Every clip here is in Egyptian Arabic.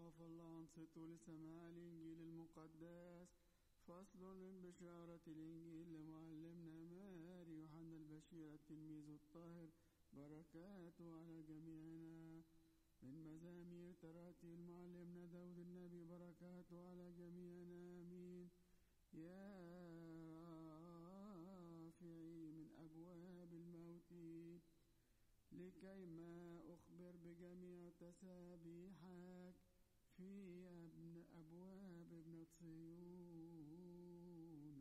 خاف الله انصتوا لسماع الإنجيل المقدس فصل من بشارة الإنجيل لمعلمنا ماري يوحنا البشير التلميذ الطاهر بركاته على جميعنا من مزامير تراتيل معلمنا داود النبي بركاته على جميعنا آمين يا رافعي من أبواب الموت لكي ما أخبر بجميع تسابيحك في أبن أبواب ابنة صيون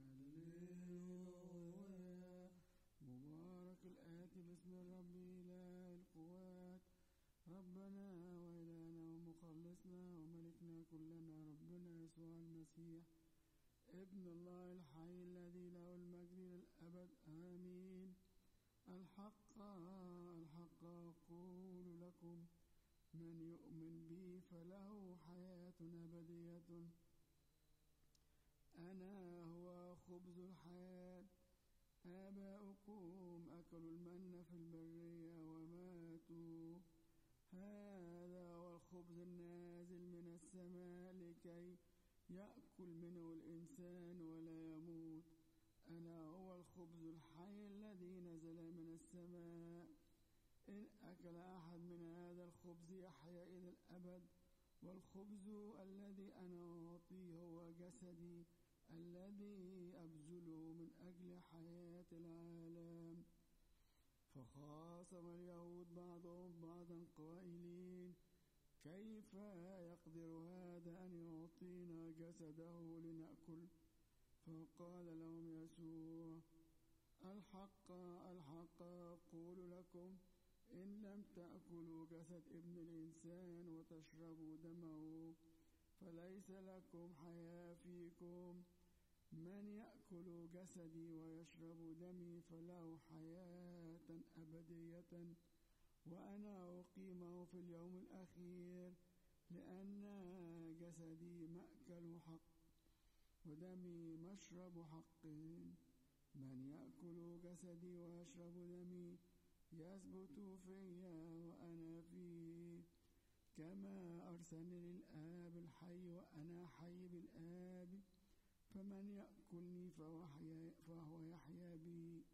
هللويا مبارك الآتي باسم الرب إله القوات ربنا وإلهنا ومخلصنا وملكنا كلنا ربنا يسوع المسيح ابن الله الحي الذي له المجد للأبد آمين الحق الحق أقول لكم من يؤمن بي فله حياة أبدية أنا هو خبز الحياة آباؤكم أكلوا المن في البرية وماتوا هذا هو الخبز النازل من السماء لكي يأكل منه الإنسان ولا يموت أنا هو الخبز الحي الذي نزل من السماء إن أكل أحد من هذا الخبز يحيا إلى الأبد والخبز الذي أنا أعطيه هو جسدي الذي أبذله من أجل حياة العالم فخاصم اليهود بعضهم بعضا قائلين كيف يقدر هذا أن يعطينا جسده لنأكل فقال لهم يسوع الحق الحق أقول لكم إن لم تأكلوا جسد ابن الإنسان وتشربوا دمه فليس لكم حياة فيكم من يأكل جسدي ويشرب دمي فله حياة أبدية وأنا أقيمه في اليوم الأخير لأن جسدي مأكل حق ودمي مشرب حق من يأكل جسدي ويشرب دمي يثبت في وأنا فيه كما أرسلني الآب الحي وأنا حي بالآب فمن يأكلني فهو, فهو يحيا بي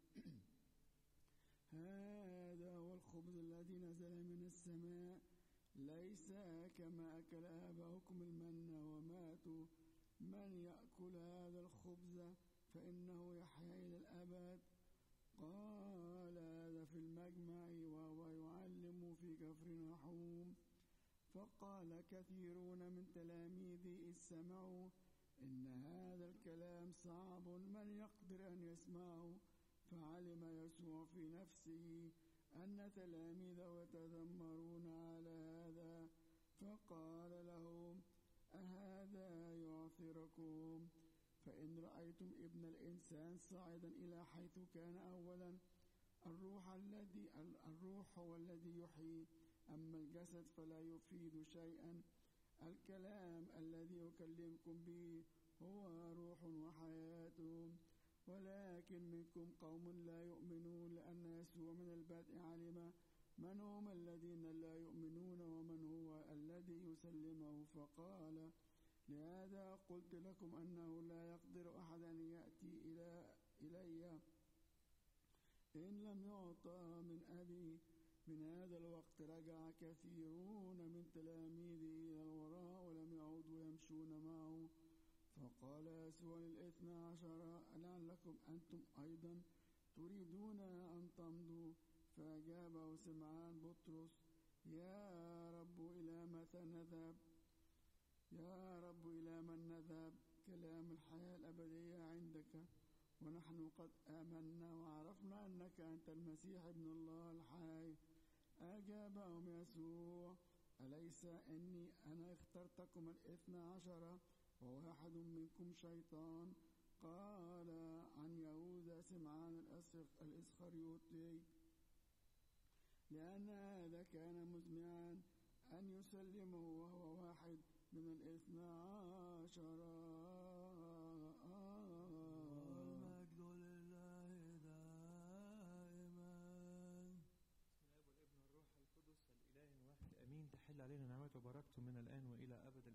هذا هو الخبز الذي نزل من السماء ليس كما أكل آباؤكم المن وماتوا من يأكل هذا الخبز فإنه يحيا إلى الأبد قال هذا في المجمع وهو يعلم في كفر نحوم فقال كثيرون من تلاميذي إذ سمعوا إن هذا الكلام صعب من يقدر أن يسمعه فعلم يسوع في نفسه أن تلاميذه يتذمرون على هذا فقال لهم أهذا يعثركم فإن رأيتم ابن الإنسان صاعدا إلى حيث كان أولا الروح الذي الروح هو الذي يحيي أما الجسد فلا يفيد شيئا الكلام الذي أكلمكم به هو روح وحياة ولكن منكم قوم لا يؤمنون لأن يسوع من البدء علم من هم الذين لا يؤمنون ومن هو الذي يسلمه فقال لهذا قلت لكم أنه لا يقدر أحد أن يأتي إلى إلي إن لم يعطى من أبي من هذا الوقت رجع كثيرون من تلاميذه إلى الوراء ولم يعودوا يمشون معه فقال يسوع للاثنى عشر لعلكم أنتم أيضا تريدون أن تمضوا فأجابه سمعان بطرس يا رب إلى متى نذهب يا رب إلى من نذهب كلام الحياة الأبدية عندك ونحن قد آمنا وعرفنا أنك أنت المسيح ابن الله الحي أجابهم يسوع أليس إني أنا اخترتكم الاثنى عشر وواحد منكم شيطان قال عن يهوذا سمعان الإسخريوطي لأن هذا كان مزمعا أن يسلمه وهو واحد من الاثنى عشر المجد لله دائما الاب والابن والروح القدس الاله الواحد امين تحل علينا نعمته وبركته من الان والى ابد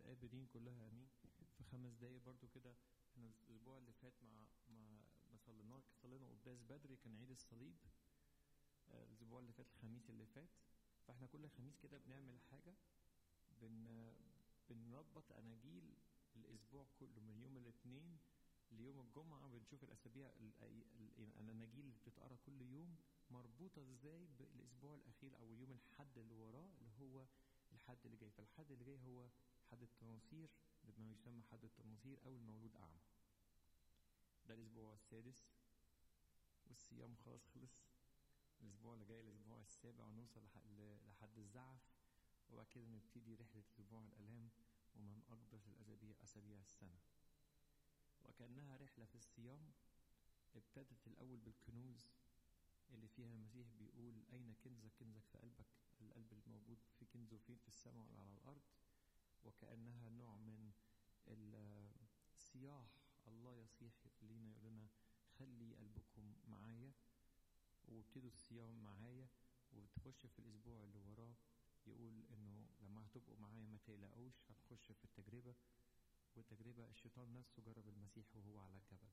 دقايق برضو كده احنا الاسبوع اللي فات مع ما ما صلينا صلينا قداس بدري كان عيد الصليب آه، الاسبوع اللي فات الخميس اللي فات فاحنا كل خميس كده بنعمل حاجه بن بنربط اناجيل الاسبوع كله من يوم الاثنين ليوم الجمعه بنشوف الاسابيع ال- ال- الاناجيل اللي بتتقرا كل يوم مربوطه ازاي بالاسبوع الاخير او يوم الحد اللي وراه اللي هو الحد اللي جاي فالحد اللي جاي هو حد التناصير بما يسمى حد التناصير او المولود اعمى ده الاسبوع السادس والصيام خلاص خلص الاسبوع اللي جاي الاسبوع السابع ونوصل لح- ل- لحد الزعف وبعد كده نبتدي رحله اسبوع الالام ومن اقدس الاسابيع اسابيع السنه وكانها رحله في الصيام ابتدت الاول بالكنوز اللي فيها المسيح بيقول اين كنزك كنزك في قلبك القلب الموجود في كنزه فين في السماء ولا على الارض وكانها نوع من الصياح الله يصيح لينا يقول لنا خلي قلبكم معايا وابتدوا الصيام معايا وتخش في الاسبوع اللي وراه يقول انه لما هتبقوا معايا ما تقلقوش هنخش في التجربه والتجربه الشيطان نفسه جرب المسيح وهو على الجبل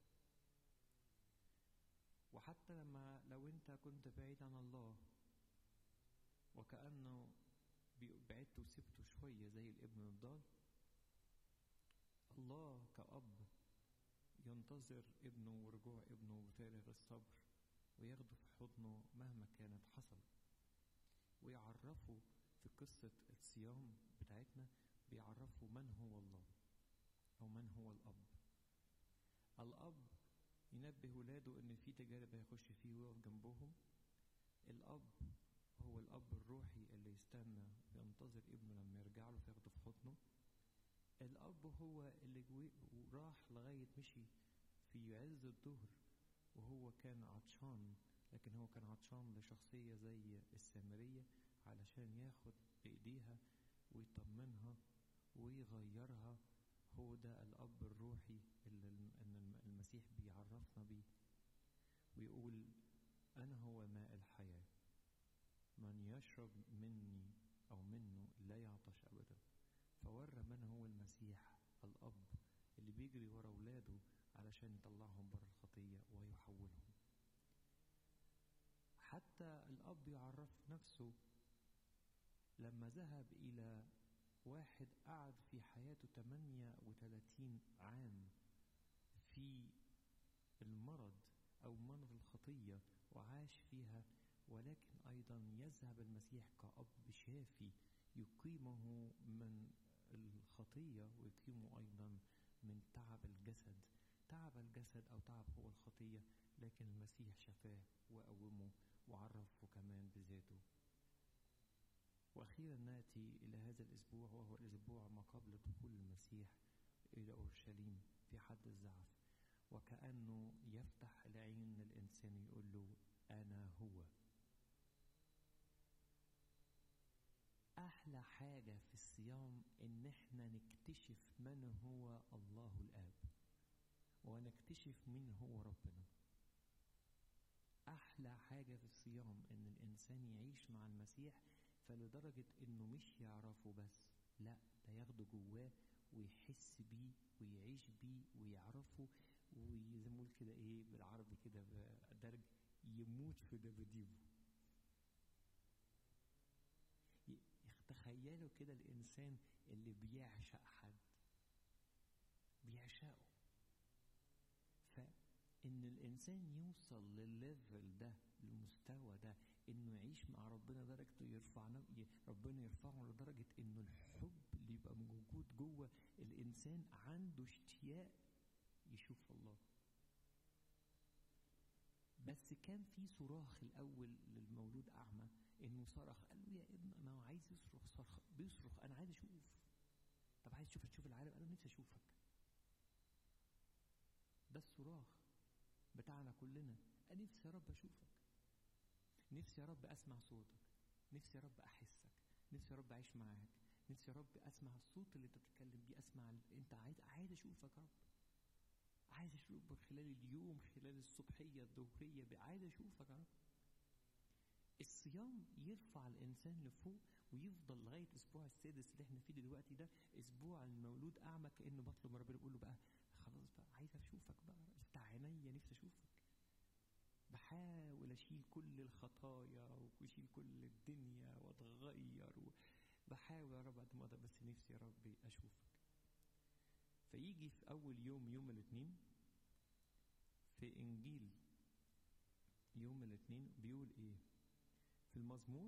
وحتى لما لو انت كنت بعيد عن الله وكأنه بي- بعدت وسبته شوية زي الابن الضال الله كأب ينتظر ابنه ورجوع ابنه بفارغ الصبر وياخده في حضنه مهما كانت حصل ويعرفه في قصة الصيام بتاعتنا بيعرفه من هو الله أو من هو الأب الأب ينبه ولاده ان في تجارب هيخش فيه ويقف جنبهم الاب هو الاب الروحي اللي يستنى ينتظر ابنه لما يرجع له فياخده في حضنه الاب هو اللي جوي وراح لغايه مشي في عز الظهر وهو كان عطشان لكن هو كان عطشان لشخصيه زي السامريه علشان ياخد بايديها ويطمنها ويغيرها هو ده الأب الروحي اللي الم- إن الم- المسيح بيعرفنا بيه ويقول أنا هو ماء الحياة من يشرب مني أو منه لا يعطش أبدا فورى من هو المسيح الأب اللي بيجري ورا ولاده علشان يطلعهم بره الخطية ويحولهم حتى الأب يعرف نفسه لما ذهب إلى واحد قعد في حياته 38 عام في المرض أو مرض الخطية وعاش فيها ولكن أيضا يذهب المسيح كأب شافي يقيمه من الخطية ويقيمه أيضا من تعب الجسد تعب الجسد أو تعب هو الخطية لكن المسيح شفاه وقومه وعرفه كمان بذاته وأخيرا نأتي إلى هذا الأسبوع وهو الأسبوع ما قبل دخول المسيح إلى أورشليم في حد الزعف وكأنه يفتح العين للإنسان يقول له أنا هو أحلى حاجة في الصيام إن إحنا نكتشف من هو الله الآب ونكتشف من هو ربنا أحلى حاجة في الصيام إن الإنسان يعيش مع المسيح فلدرجة إنه مش يعرفه بس لا ده ياخده جواه ويحس بيه ويعيش بيه ويعرفه وزي ما نقول كده إيه بالعربي كده بدرج يموت في دباديبه ي- تخيلوا كده الإنسان اللي بيعشق حد بيعشقه فإن الإنسان يوصل للليفل ده المستوى ده إنه يعيش مع ربنا درجته يرفع ربنا يرفعه لدرجة إنه الحب اللي يبقى موجود جوه الإنسان عنده اشتياق يشوف الله بس كان في صراخ الأول للمولود أعمى إنه صرخ قال له يا ابن ما هو عايز يصرخ صرخ بيصرخ أنا عايز أشوف طب عايز تشوف تشوف العالم أنا نفسي أشوفك ده الصراخ بتاعنا كلنا أنا نفسي يا رب أشوفك نفسي يا رب أسمع صوتك نفسي يا رب أحسك نفسي يا رب أعيش معاك نفسي يا رب أسمع الصوت اللي أنت بتتكلم بيه أسمع ال- أنت عايز عايز أشوفك يا رب عايز أشوفك خلال اليوم خلال الصبحية الظهرية ب- عايز أشوفك يا رب الصيام يرفع الإنسان لفوق ويفضل لغاية الأسبوع السادس اللي احنا فيه دلوقتي ده اسبوع المولود اعمى كانه بطلب من ربنا بقول له بقى خلاص بقى عايز اشوفك بقى افتح عينيا نفسي اشوفك بحاول اشيل كل الخطايا واشيل كل الدنيا واتغير و... بحاول يا رب قد ما اقدر بس نفسي يا رب اشوفك فيجي في اول يوم يوم الاثنين في انجيل يوم الاثنين بيقول ايه في المزمور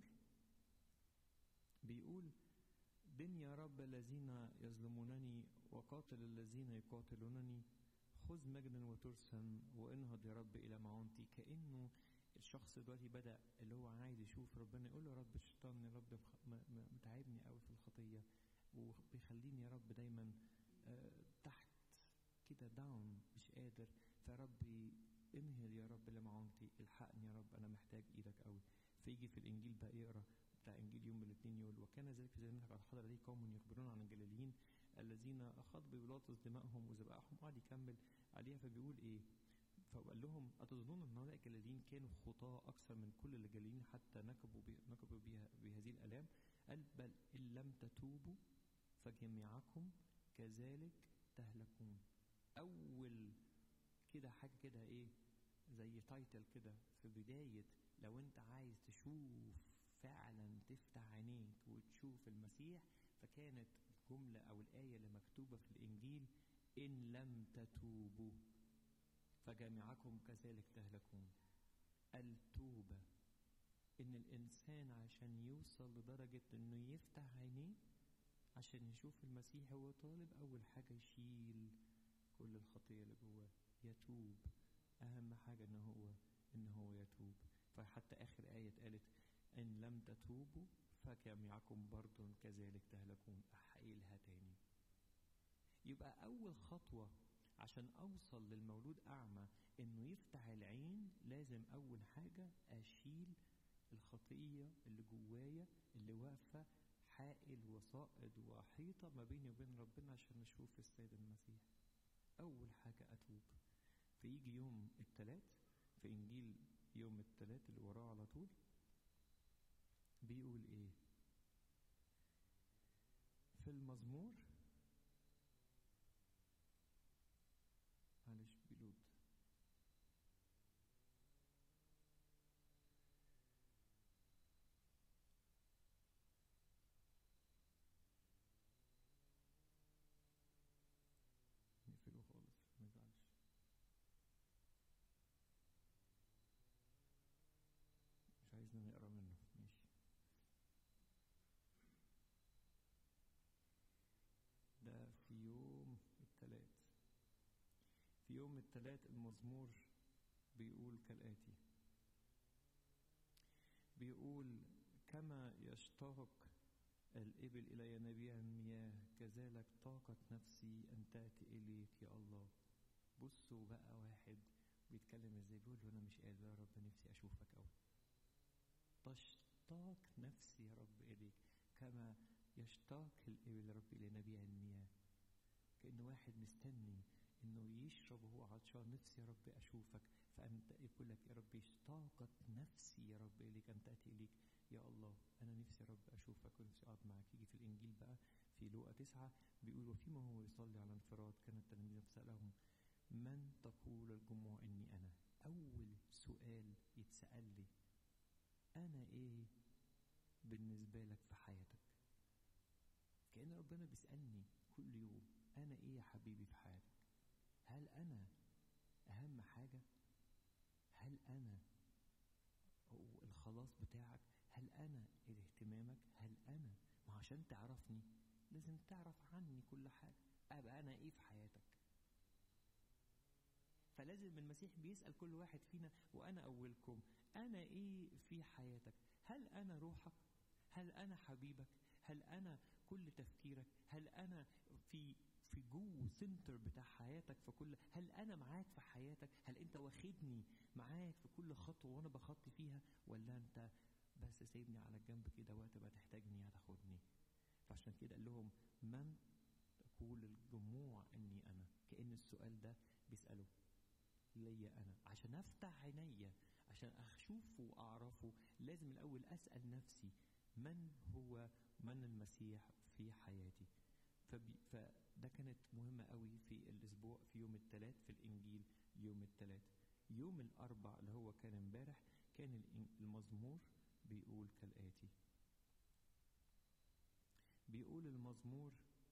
بيقول دن يا رب الذين يظلمونني وقاتل الذين يقاتلونني خذ مجدا وترسا وانهض يا رب الى معونتي كانه الشخص دلوقتي بدا اللي هو عايز يشوف ربنا يقول له يا رب الشيطان يا رب مخ- م- م- متعبني قوي في الخطيه وبيخليني يا رب دايما آه، تحت كده داون مش قادر فيا رب انهض يا رب لمعونتي الحقني يا رب انا محتاج ايدك قوي فيجي في الانجيل بقى يقرا بتاع انجيل يوم الاثنين يقول وكان ذلك في زمانك على الحضره دي قوم يخبرون عن الجليليين الذين اخاض ببيلاطس دمائهم وذبائحهم قعد يكمل عليها فبيقول ايه فقال لهم أتظنون أن هؤلاء الجليليين كانوا خطاة أكثر من كل الجليليين حتى نكبوا بي نكبوا بها بهذه الآلام؟ قال بل إن لم تتوبوا فجميعكم كذلك تهلكون. أول كده حاجة كده إيه؟ زي تايتل كده في بداية لو أنت عايز تشوف فعلا تفتح عينيك وتشوف المسيح فكانت الجملة أو الآية اللي مكتوبة في الإنجيل إن لم تتوبوا فجميعكم كذلك تهلكون التوبة إن الإنسان عشان يوصل لدرجة إنه يفتح عينيه عشان يشوف المسيح هو طالب أول حاجة يشيل كل الخطية اللي جواه يتوب أهم حاجة إن هو إن هو يتوب فحتى آخر آية اتقالت إن لم تتوبوا فجميعكم برضو كذلك تهلكون أحيلها تاني يبقى أول خطوة عشان أوصل للمولود أعمى إنه يفتح العين لازم أول حاجة أشيل الخطية اللي جوايا اللي واقفة حائل وصائد وحيطة ما بيني وبين ربنا عشان نشوف السيد المسيح أول حاجة أتوب فيجي يوم التلات في إنجيل يوم التلات اللي وراه على طول بيقول إيه في المزمور معلش بيلود نقفله خالص ما يزعلش مش عايزنا نقرا منه ماشي ده في يوم التلات في يوم التلات المزمور بيقول كالآتي بيقول كما يشتاق الإبل إلى ينابيع المياه كذلك طاقت نفسي أن تأتي إليك يا الله بصوا بقى واحد بيتكلم ازاي بيقول له أنا مش قادر يا رب نفسي أشوفك أوي تشتاق نفسي يا رب إليك كما يشتاق الإبل يا رب إلى ينابيع المياه كأن واحد مستني انه يشرب وهو عطشان نفسي يا رب اشوفك فانت يقول لك يا رب اشتاقت نفسي يا رب اليك ان تاتي اليك يا الله انا نفسي يا رب اشوفك ونفسي اقعد معاك يجي في الانجيل بقى في لوقا تسعة بيقول وفيما هو يصلي على انفراد كان التلاميذ سالهم من تقول الجموع اني انا اول سؤال يتسال لي انا ايه بالنسبه لك في حياتك كان ربنا بيسالني كل يوم انا ايه يا حبيبي في حياتك هل أنا أهم حاجة؟ هل أنا الخلاص بتاعك؟ هل أنا اهتمامك؟ هل أنا؟ ما عشان تعرفني لازم تعرف عني كل حاجة أبقى أنا إيه في حياتك؟ فلازم المسيح بيسأل كل واحد فينا وأنا أولكم أنا إيه في حياتك؟ هل أنا روحك؟ هل أنا حبيبك؟ هل أنا كل تفكيرك؟ هل أنا في في جوه سنتر بتاع حياتك في كل هل انا معاك في حياتك هل انت واخدني معاك في كل خطوه وانا بخطي فيها ولا انت بس سايبني على الجنب كده وقت ما تحتاجني هتاخدني فعشان كده قال لهم من تقول الجموع اني انا كان السؤال ده بيساله ليا انا عشان افتح عينيا عشان اشوفه واعرفه لازم الاول اسال نفسي من هو من المسيح في حياتي فبي يوم الأربع اللي هو كان امبارح كان الإن- المزمور بيقول كالآتي بيقول المزمور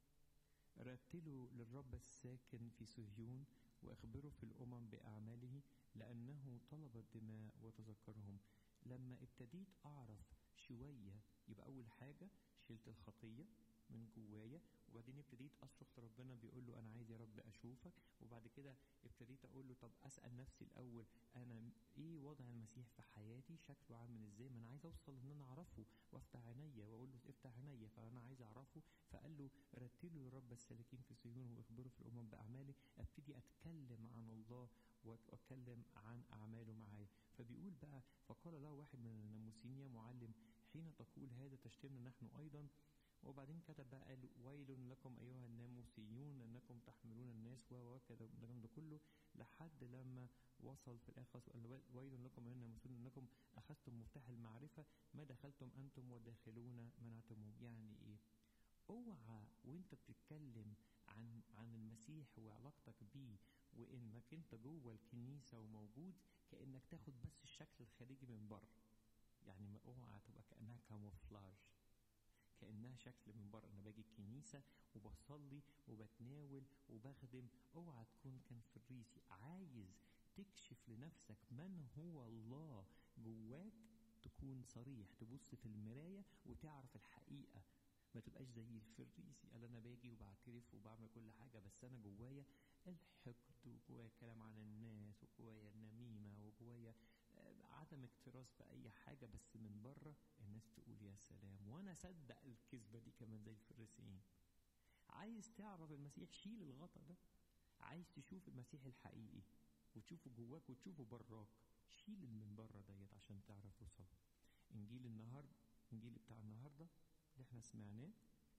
رتلوا للرب الساكن في صهيون واخبروا في الأمم بأعماله لأنه طلب الدماء وتذكرهم لما ابتديت أعرف شوية يبقى أول حاجة شلت الخطية من جوايا وبعدين ابتديت اصرخ لربنا بيقول له انا عايز يا رب اشوفك وبعد كده ابتديت اقول له طب اسال نفسي الاول انا ايه وضع المسيح في حياتي شكله عامل ازاي ما انا عايز اوصل ان انا اعرفه وافتح عينيا واقول له افتح عينيا فانا عايز اعرفه فقال له رتلوا الرب السالكين في صهيون واخبروا في الامم باعماله ابتدي اتكلم عن الله واتكلم عن اعماله معايا فبيقول بقى فقال له واحد من الناموسيين يا معلم حين تقول هذا تشتمنا نحن ايضا وبعدين كتب بقى قال ويل لكم ايها الناموسيون انكم تحملون الناس و وكذا الكلام ده كله لحد لما وصل في الاخر قال ويل لكم ايها الناموسيون انكم اخذتم مفتاح المعرفه ما دخلتم انتم والداخلون منعتموه يعني ايه اوعى وانت بتتكلم عن عن المسيح وعلاقتك بيه وانك انت جوه الكنيسه وموجود كانك تاخد بس الشكل الخارجي من بره يعني ما اوعى تبقى كانها كاموفلاج كانها شكل من بره انا باجي الكنيسه وبصلي وبتناول وبخدم اوعى تكون كان فريسي عايز تكشف لنفسك من هو الله جواك تكون صريح تبص في المرايه وتعرف الحقيقه ما تبقاش زي الفريسي قال انا باجي وبعترف وبعمل كل حاجه بس انا جوايا الحقد وجوايا كلام عن الناس وجوايا النميمه وجوايا عدم اكتراث باي حاجه بس من بره الناس تقول يا سلام وانا اصدق الكذبه دي كمان زي الفريسيين عايز تعرف المسيح شيل الغطا ده عايز تشوف المسيح الحقيقي وتشوفه جواك وتشوفه براك شيل من بره ديت عشان تعرف توصل انجيل النهارده انجيل بتاع النهارده اللي احنا سمعناه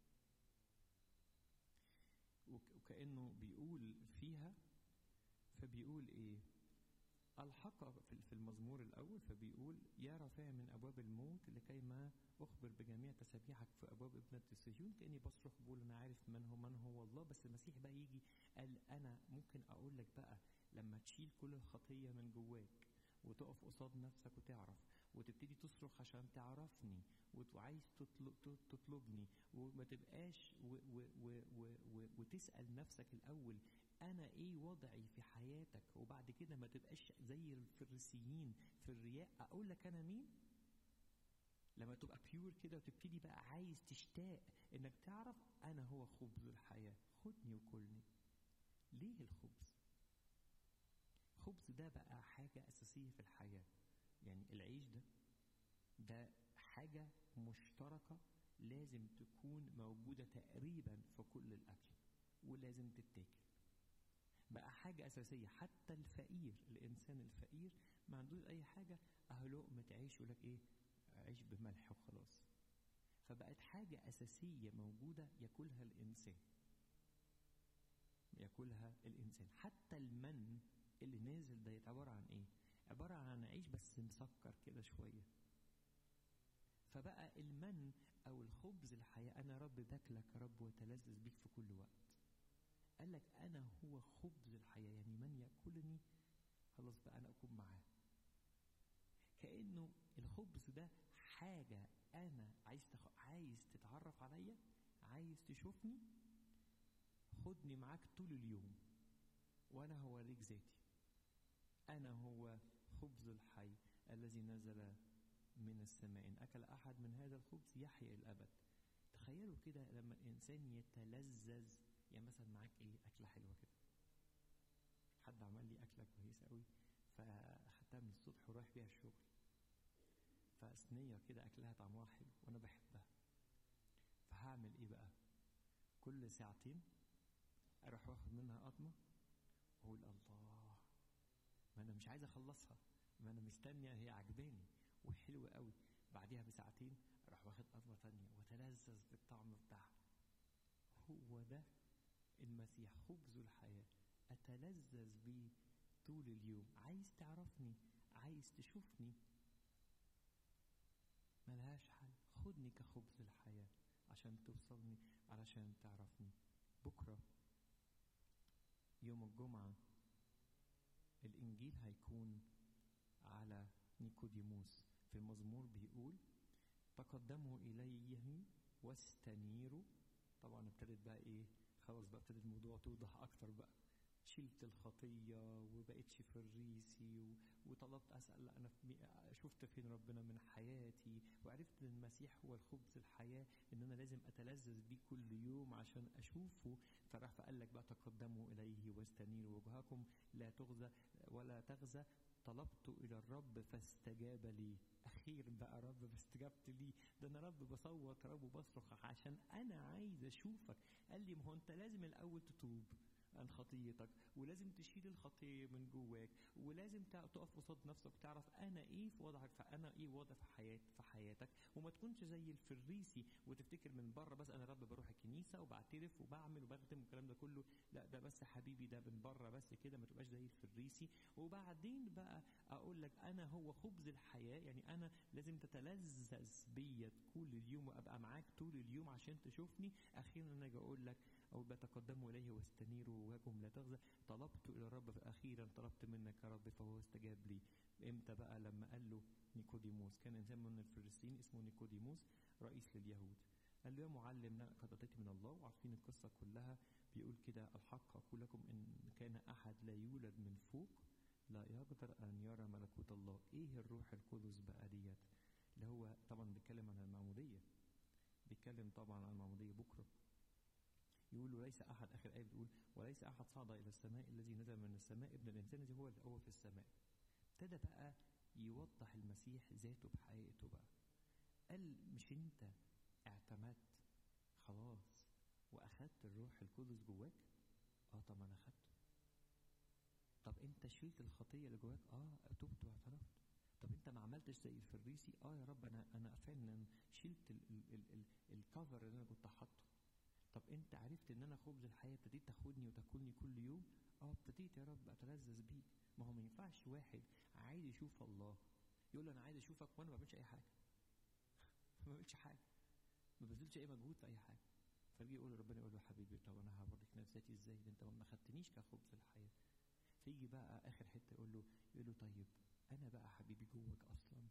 وكانه بيقول فيها فبيقول ايه الحق في المزمور الاول فبيقول يا رافع من ابواب الموت لكي ما اخبر بجميع تسابيحك في ابواب ابنه الصهيون كاني بصرخ بقول انا عارف من هو من هو الله بس المسيح بقى يجي قال انا ممكن اقول لك بقى لما تشيل كل الخطيه من جواك وتقف قصاد نفسك وتعرف وتبتدي تصرخ عشان تعرفني وعايز تطلب تطلبني وما تبقاش و و و و و وتسال نفسك الاول انا ايه وضعي في حياتك وبعد كده ما تبقاش زي الفريسيين في الرياء اقول لك انا مين لما تبقى بيور كده وتبتدي بقى عايز تشتاق انك تعرف انا هو خبز الحياه خدني وكلني ليه الخبز الخبز ده بقى حاجه اساسيه في الحياه يعني العيش ده ده حاجه مشتركه لازم تكون موجوده تقريبا في كل الاكل ولازم تتاكل بقى حاجة أساسية حتى الفقير الإنسان الفقير ما عندوش أي حاجة أهو لقمة عيش يقول لك إيه عيش بملح وخلاص فبقت حاجة أساسية موجودة ياكلها الإنسان ياكلها الإنسان حتى المن اللي نازل ده عبارة عن إيه؟ عبارة عن عيش بس مسكر كده شوية فبقى المن أو الخبز الحياة أنا رب باكلك يا رب وتلذذ بيك في كل وقت قال لك انا هو خبز الحياه يعني من ياكلني خلاص بقى انا اكون معاه كانه الخبز ده حاجه انا عايز تخ... عايز تتعرف عليا عايز تشوفني خدني معاك طول اليوم وانا هوريك ذاتي انا هو خبز الحي الذي نزل من السماء ان اكل احد من هذا الخبز يحيا الابد تخيلوا كده لما الانسان يتلذذ يعني مثلا معاك ايه اكله حلوه كده حد عمل لي اكله كويسه قوي فاخدتها من الصبح ورايح بيها الشغل فصينيه كده اكلها طعمها حلو وانا بحبها فهعمل ايه بقى كل ساعتين اروح واخد منها قطمه واقول الله ما انا مش عايز اخلصها ما انا مستنيه هي عجباني وحلوه قوي بعديها بساعتين اروح واخد قطمه تانية واتلذذ بالطعم بتاعها هو ده المسيح خبز الحياة أتلذذ بيه طول اليوم عايز تعرفني عايز تشوفني ملهاش حل خدني كخبز الحياة عشان توصلني علشان تعرفني بكرة يوم الجمعة الإنجيل هيكون على نيكوديموس في مزمور بيقول تقدموا إليه واستنيروا طبعا ابتدت بقى إيه خلاص بقى ابتدت الموضوع توضح أكتر بقى شلت الخطية وبقيتش فريسي و... وطلبت أسأل أنا في مي... شفت فين ربنا من حياتي وعرفت إن المسيح هو الخبز الحياة إن أنا لازم أتلذذ بيه كل يوم عشان أشوفه فراح فقال لك بقى تقدموا إليه واستنيروا وجهكم لا تغزى ولا تغزى طلبت إلى الرب فاستجاب لي أخيرا بقى رب فاستجبت لي ده أنا رب بصوت رب وبصرخ عشان أنا عايز أشوفك قال لي ما هو أنت لازم الأول تتوب عن خطيتك ولازم تشيل الخطية من جواك ولازم تقف قصاد نفسك وتعرف أنا إيه في وضعك فأنا إيه وضع في حياة في حياتك وما تكونش زي الفريسي وتفتكر من بره بس أنا رب بروح الكنيسة وبعترف وبعمل وبخدم والكلام ده كله لا ده بس حبيبي ده من بره بس كده ما تبقاش زي الفريسي وبعدين بقى أقول لك أنا هو خبز الحياة يعني أنا لازم تتلذذ بيا طول اليوم وأبقى معاك طول اليوم عشان تشوفني أخيرا أنا أجي أقول لك أو بتقدموا إليه واستنيروا وجهكم لا تغزى طلبت إلى الرب أخيرا طلبت منك يا رب فهو استجاب لي إمتى بقى لما قال له نيكوديموس كان إنسان من الفريسيين اسمه نيكوديموس رئيس لليهود قال له يا معلم قد أتيت من الله وعارفين القصة كلها بيقول كده الحق أقول لكم إن كان أحد لا يولد من فوق لا يقدر أن يرى ملكوت الله إيه الروح القدس بقى ديت اللي هو طبعا بيتكلم عن المعمودية بيتكلم طبعا عن المعمودية بكرة يقول وليس أحد آخر آية بتقول وليس أحد صعد إلى السماء الذي نزل من السماء ابن الإنسان الذي هو الأول في السماء ابتدى بقى يوضح المسيح ذاته بحقيقته بقى قال مش أنت اعتمدت خلاص وأخدت الروح القدس جواك اه طب أنا أخدته طب أنت شلت الخطية اللي جواك اه تبت واعترفت طب انت ما عملتش زي الفريسي اه يا رب انا انا فعلا شلت الكفر اللي انا كنت حاطه طب انت عرفت ان انا خبز الحياه ابتديت تاخدني وتاكلني كل يوم اه ابتديت يا رب اتلذذ بيك ما هو ما ينفعش واحد عايز يشوف الله يقول له انا عايز اشوفك وانا ما بعملش اي حاجه ما بعملش حاجه ما بذلش اي مجهود في اي حاجه فيجي يقول ربنا يقول له حبيبي طب انا هوريك نفسيتي ازاي ده انت ما خدتنيش كخبز الحياه فيجي بقى اخر حته يقول له يقول له طيب انا بقى حبيبي جواك اصلا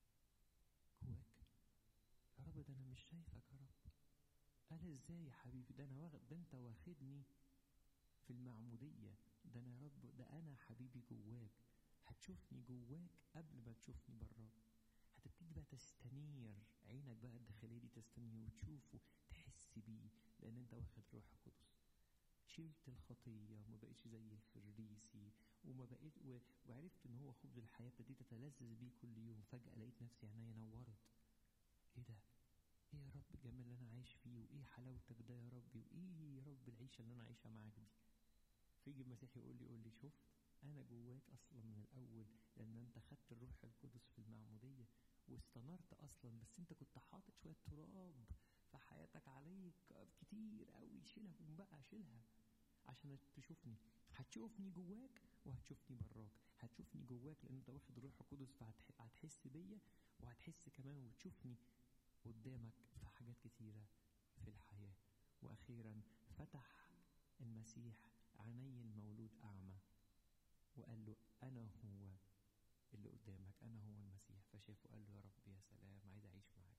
جواك يا رب ده انا مش شايفك يا رب قال ازاي يا حبيبي ده انا واخد ده انت واخدني في المعمودية ده انا يا رب ده انا حبيبي جواك هتشوفني جواك قبل ما تشوفني براك هتبتدي بقى تستنير عينك بقى الداخلية دي تستنير وتشوفه تحس بيه لان انت واخد روح القدس شلت الخطية وما بقيتش زي الفريسي وما بقيت و... وعرفت ان هو خبز الحياة ابتديت اتلذذ بيه كل يوم فجأة لقيت نفسي عينيا نورت ايه ده ايه يا رب الجمال اللي انا عايش فيه وايه حلاوتك ده يا ربي وايه يا رب العيشه اللي انا عايشها معاك دي فيجي المسيح يقول لي يقول لي شفت انا جواك اصلا من الاول لان انت خدت الروح القدس في المعموديه واستنرت اصلا بس انت كنت حاطط شويه تراب في حياتك عليك كتير قوي شيلهم بقى شيلها عشان تشوفني هتشوفني جواك وهتشوفني براك هتشوفني جواك لان انت واخد الروح القدس فهتحس بيا وهتحس كمان وتشوفني قدامك في حاجات كتيرة في الحياة وأخيرا فتح المسيح عيني المولود أعمى وقال له أنا هو اللي قدامك أنا هو المسيح فشافه قال له يا رب يا سلام عايز أعيش معاك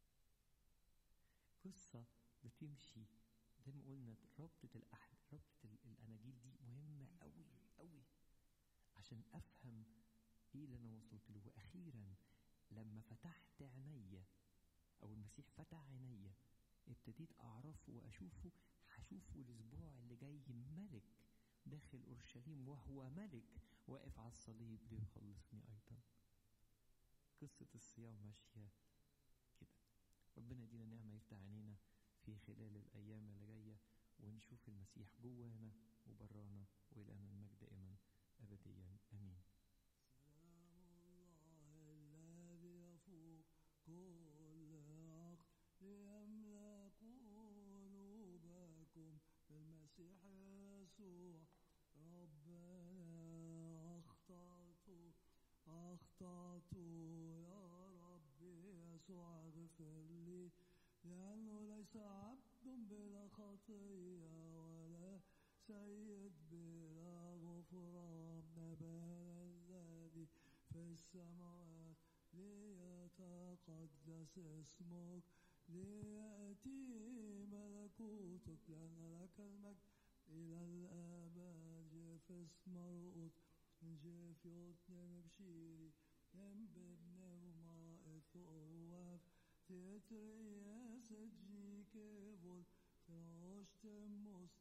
قصة بتمشي زي ما قلنا ربطة الأحد ربطة الأناجيل دي مهمة أوي أوي عشان أفهم إيه اللي أنا وصلت له وأخيرا لما فتحت عينيا او المسيح فتح عينيا ابتديت اعرفه واشوفه هشوفه الاسبوع اللي جاي ملك داخل اورشليم وهو ملك واقف على الصليب ليخلصني ايضا قصة الصيام ماشية كده ربنا يدينا نعمة يفتح عينينا في خلال الأيام اللي جاية ونشوف المسيح جوانا وبرانا وإلى المجد دائما أبديا آمين سلام الله الذي يفوق كل عقل ليملأ قلوبكم بالمسيح يسوع ربنا أخطأت أخطأت يا ربي يسوع اغفر لي لأنه ليس عبد بلا خطية ولا سيد بلا غفران بل في السماوات ليتقدس اسمك ليأتي ملكوتك لأن لك المجد إلى الآباد جفس مرقط جف يطنم بشيري ينببن وما إثوف تتريس جيك فول تروش تموس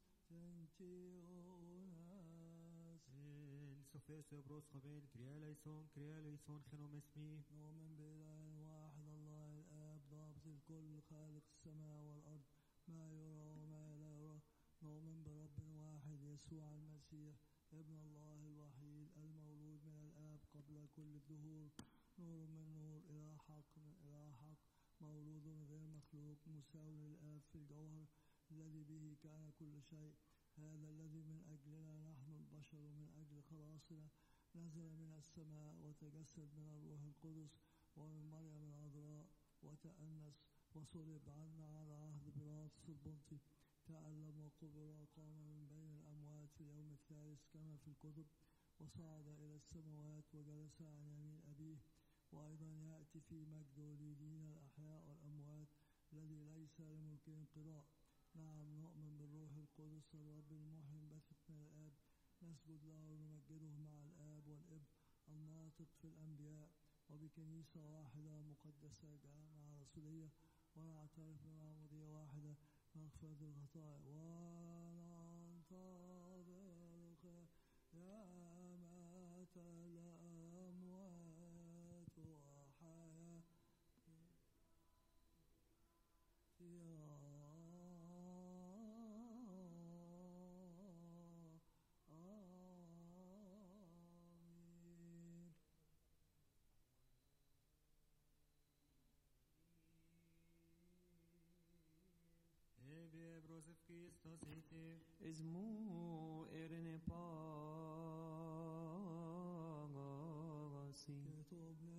تنتيوناس El sofeso bros قبل كريا ليسون كريا ليسون خنوم اسمي نؤمن بالله الواحد الله الآب ضابط الكل خالق السماء والأرض ما يرى وما لا يرى نؤمن برب واحد يسوع المسيح ابن الله الوحيد المولود من الآب قبل كل الدهور نور من نور إلى حق من إلى حق مولود غير مخلوق مساو للآب في الجوهر الذي به كان كل شيء هذا الذي من أجلنا نحن البشر ومن أجل خلاصنا نزل من السماء وتجسد من الروح القدس ومن مريم العذراء وتأنس وصلب عنا على عهد بيلاطس البنطي تألم وقبر وقام من بين الأموات في اليوم الثالث كما في الكتب وصعد إلى السماوات وجلس عن يمين أبيه وأيضا يأتي في مجده ليدين الأحياء والأموات الذي ليس لملك انقضاء نعم نؤمن بالروح القدس الرب المحيي البثق من الآب نسجد له ونمجده مع الآب والابن الناطق في الأنبياء وبكنيسة واحدة مقدسة جامعة رسولية ونعترف بمعمودية واحدة مغفرة الخطايا وننتظر قيامة الأموات وحياة آمين Ebe brosef Christos ite Ismu erne pagasi كتب